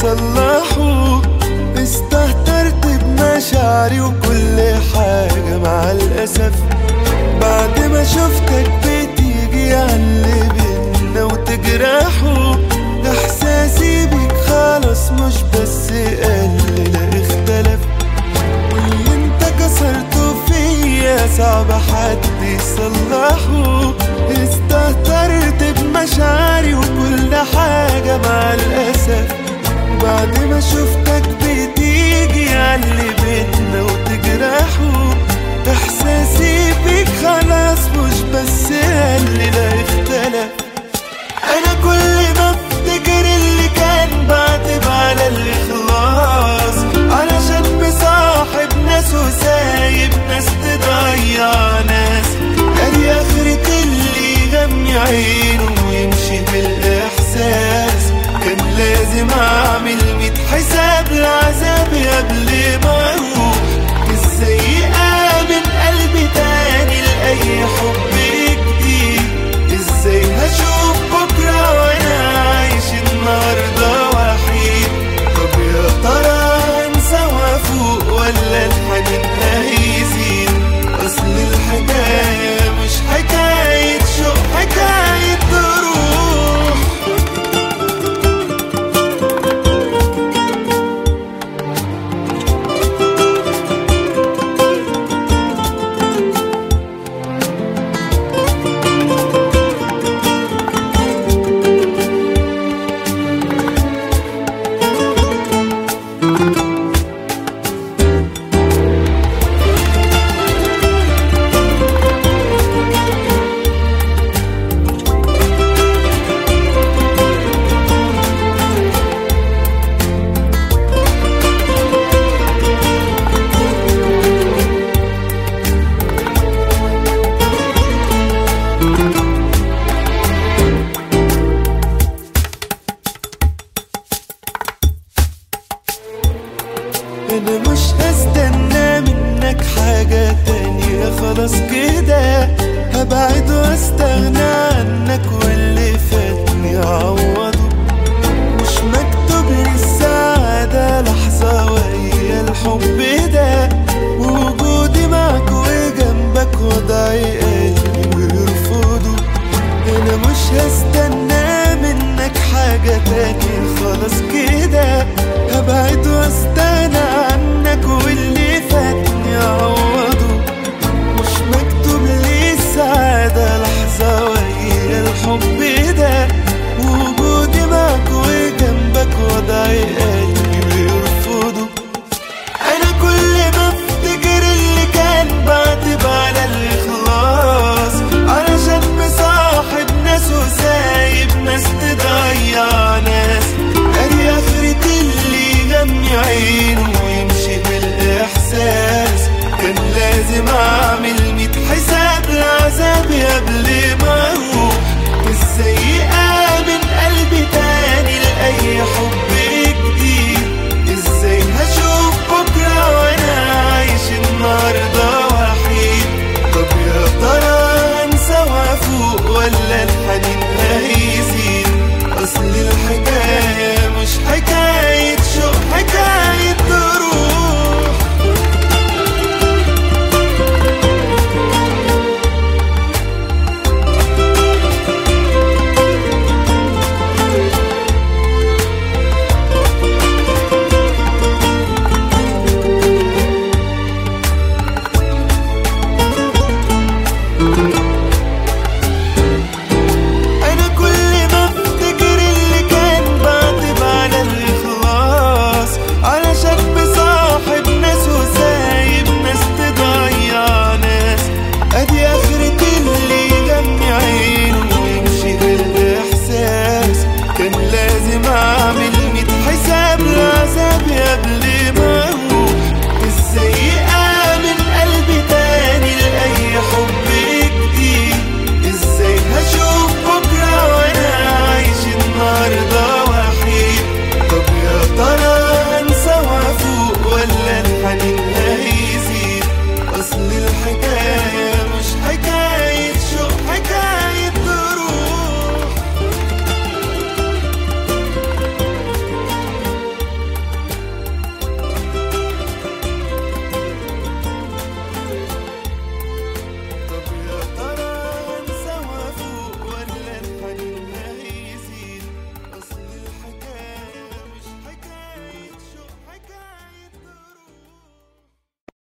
يصلحوا استهترت بمشاعري وكل حاجة مع الأسف بعد ما شفتك بتيجي عاللي بينا وتجرحه إحساسي بيك خلاص مش بس قل لا اختلف واللي انت كسرته فيا صعب حد يصلحه استهترت بمشاعري وكل حاجة مع الأسف بعد ما شفتك بتيجي عاللي بينا وتجرحه إحساسي بيك خلاص مش بس قل لا اختلف أنا كل ما افتكر اللي كان بعتب على الإخلاص علشان مصاحب ناس وسايب ناس تضيع ناس أدي آخرة اللي يغمي عينه ويمشي بالإحساس كان لازم أعمل ميت حساب لعذابي قبل ما أروح إزاي آمن قلبي تاني لأي حب جديد إزاي هشوف بكرة وأنا عايش النهاردة وحيد طب يا ترى هنسى وأفوق ولا الحنين هيزيد أصل الحكاية مش حكاية شوق حكاية ظروف انا مش هستنى منك حاجة تانية خلاص كده هبعد واستغنى عنك واللي فاتني اعوضه مش مكتوب لي السعادة لحظة وهي الحب ده ووجودي معك وجنبك وضعي قلبي ويرفضه انا مش هستنى منك حاجة تانية خلاص كده هبعد واستغنى عنك واللي فاتني اعوضه مش مكتوب لي السعادة لحظة وهي الحب ده وجودي معك وجنبك وضعي قلبي بيرفضه انا كل ما افتكر اللي كان بعتب على الاخلاص علشان مصاحب ناس وسايب ناس تضيع ناس ادي اخرة اللي يغمي عينه ويمشي بالاحساس كان لازم اعمل ميت حساب لعذابي قبل